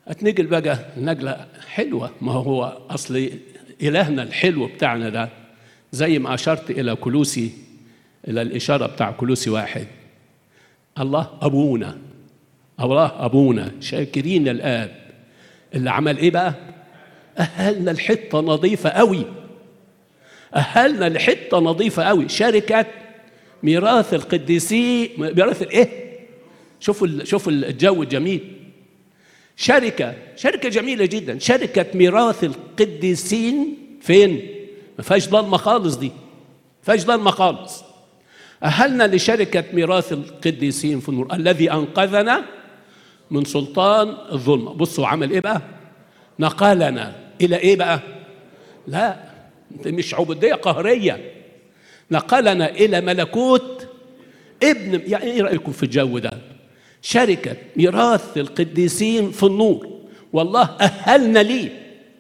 هتنقل بقى نقلة حلوة ما هو أصل إلهنا الحلو بتاعنا ده زي ما أشرت إلى كلوسي إلى الإشارة بتاع كلوسي واحد الله أبونا الله أبونا شاكرين الآب اللي عمل إيه بقى؟ أهلنا الحتة نظيفة قوي أهلنا لحتة نظيفة قوي شركة ميراث القديسين ميراث الإيه؟ شوفوا شوفوا الجو الجميل شركة شركة جميلة جدا شركة ميراث القديسين فين؟ ما فيهاش ضلمة خالص دي ما فيهاش ضلمة خالص أهلنا لشركة ميراث القديسين في النور الذي أنقذنا من سلطان الظلمة بصوا عمل إيه بقى؟ نقلنا إلى إيه بقى؟ لا مش عبودية قهرية نقلنا إلى ملكوت ابن يعني إيه رأيكم في الجو ده؟ شركة ميراث القديسين في النور والله أهلنا ليه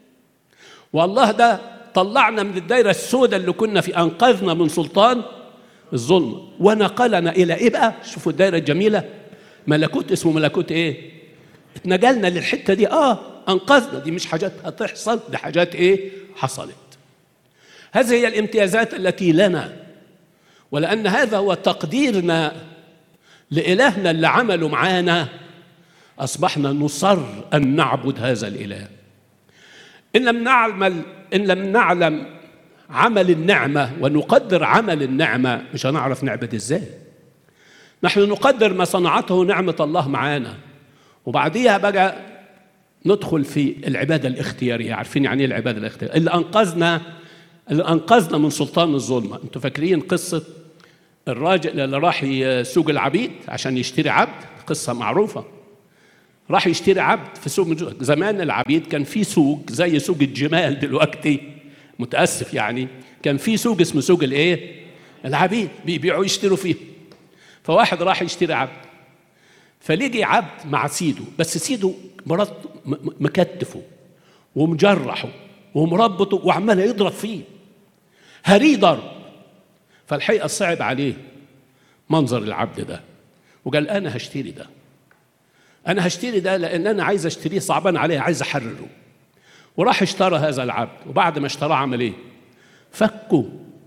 والله ده طلعنا من الدايرة السوداء اللي كنا في أنقذنا من سلطان الظلمة ونقلنا إلى إيه بقى شوفوا الدايرة الجميلة ملكوت اسمه ملكوت إيه اتنقلنا للحتة دي آه أنقذنا دي مش حاجات هتحصل دي حاجات إيه حصلت هذه هي الامتيازات التي لنا ولأن هذا هو تقديرنا لإلهنا اللي عمله معانا أصبحنا نصر أن نعبد هذا الإله إن لم نعمل إن لم نعلم عمل النعمة ونقدر عمل النعمة مش هنعرف نعبد إزاي نحن نقدر ما صنعته نعمة الله معانا وبعديها بقى ندخل في العبادة الاختيارية عارفين يعني ايه العبادة الاختيارية اللي أنقذنا اللي أنقذنا من سلطان الظلمة أنتوا فاكرين قصة الراجل اللي راح سوق العبيد عشان يشتري عبد قصة معروفة راح يشتري عبد في سوق زمان العبيد كان في سوق زي سوق الجمال دلوقتي متأسف يعني كان في سوق اسمه سوق الايه العبيد بيبيعوا يشتروا فيه فواحد راح يشتري عبد فلقي عبد مع سيده بس سيده مرات مكتفه ومجرحه ومربطه وعمال يضرب فيه هريه ضرب فالحقيقه صعب عليه منظر العبد ده وقال انا هشتري ده انا هشتري ده لان انا عايز اشتريه صعبان عليه عايز احرره وراح اشترى هذا العبد وبعد ما اشتراه عمل ايه فكه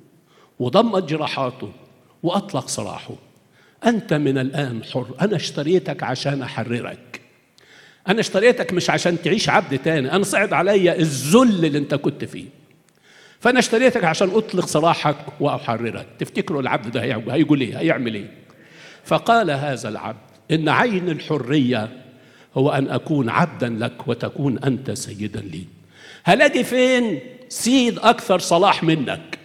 وضمت جراحاته واطلق سراحه انت من الان حر انا اشتريتك عشان احررك انا اشتريتك مش عشان تعيش عبد تاني انا صعب عليا الذل اللي انت كنت فيه فانا اشتريتك عشان اطلق سراحك واحررك تفتكروا العبد ده هيقول ايه هيعمل ايه فقال هذا العبد ان عين الحريه هو ان اكون عبدا لك وتكون انت سيدا لي هلاقي فين سيد اكثر صلاح منك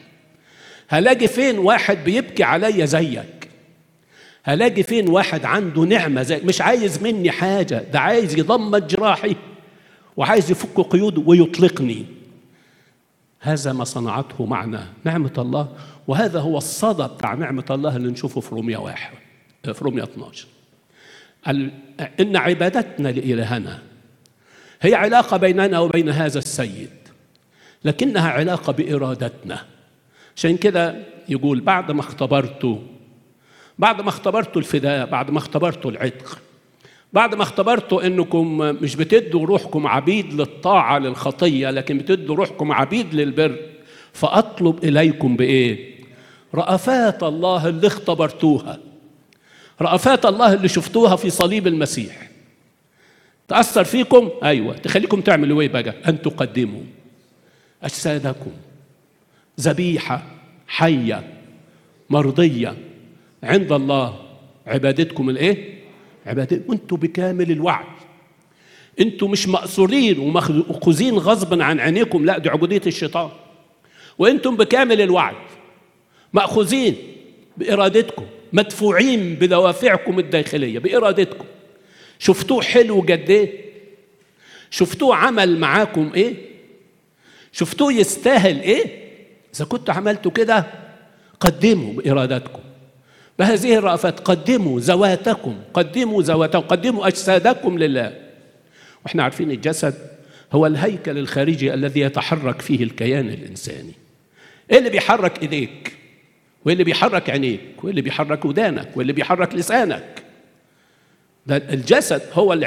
هلاقي فين واحد بيبكي عليا زيك هلاقي فين واحد عنده نعمه زيك مش عايز مني حاجه ده عايز يضمد جراحي وعايز يفك قيوده ويطلقني هذا ما صنعته معنا نعمة الله وهذا هو الصدى بتاع نعمة الله اللي نشوفه في روميا واحد في روميا 12 إن عبادتنا لإلهنا هي علاقة بيننا وبين هذا السيد لكنها علاقة بإرادتنا عشان كده يقول بعد ما اختبرته بعد ما اختبرتوا الفداء بعد ما اختبرتوا العتق بعد ما اختبرتوا انكم مش بتدوا روحكم عبيد للطاعه للخطيه لكن بتدوا روحكم عبيد للبر فاطلب اليكم بايه رأفات الله اللي اختبرتوها رأفات الله اللي شفتوها في صليب المسيح تأثر فيكم أيوة تخليكم تعملوا إيه بقى أن تقدموا أجسادكم ذبيحة حية مرضية عند الله عبادتكم الإيه عبادة وانتوا بكامل الوعي انتوا مش مأسورين ومأخوذين غصبا عن عينيكم لا دي عبودية الشيطان وانتم بكامل الوعي مأخوذين بإرادتكم مدفوعين بدوافعكم الداخلية بإرادتكم شفتوه حلو قد ايه شفتوه عمل معاكم ايه شفتوه يستاهل ايه اذا كنتوا عملتوا كده قدموا بإرادتكم بهذه الرأفات قدموا ذواتكم قدموا ذواتكم قدموا أجسادكم لله واحنا عارفين الجسد هو الهيكل الخارجي الذي يتحرك فيه الكيان الإنساني ايه اللي بيحرك ايديك وايه اللي بيحرك عينيك وايه اللي بيحرك ودانك وايه اللي بيحرك لسانك ده الجسد هو اللي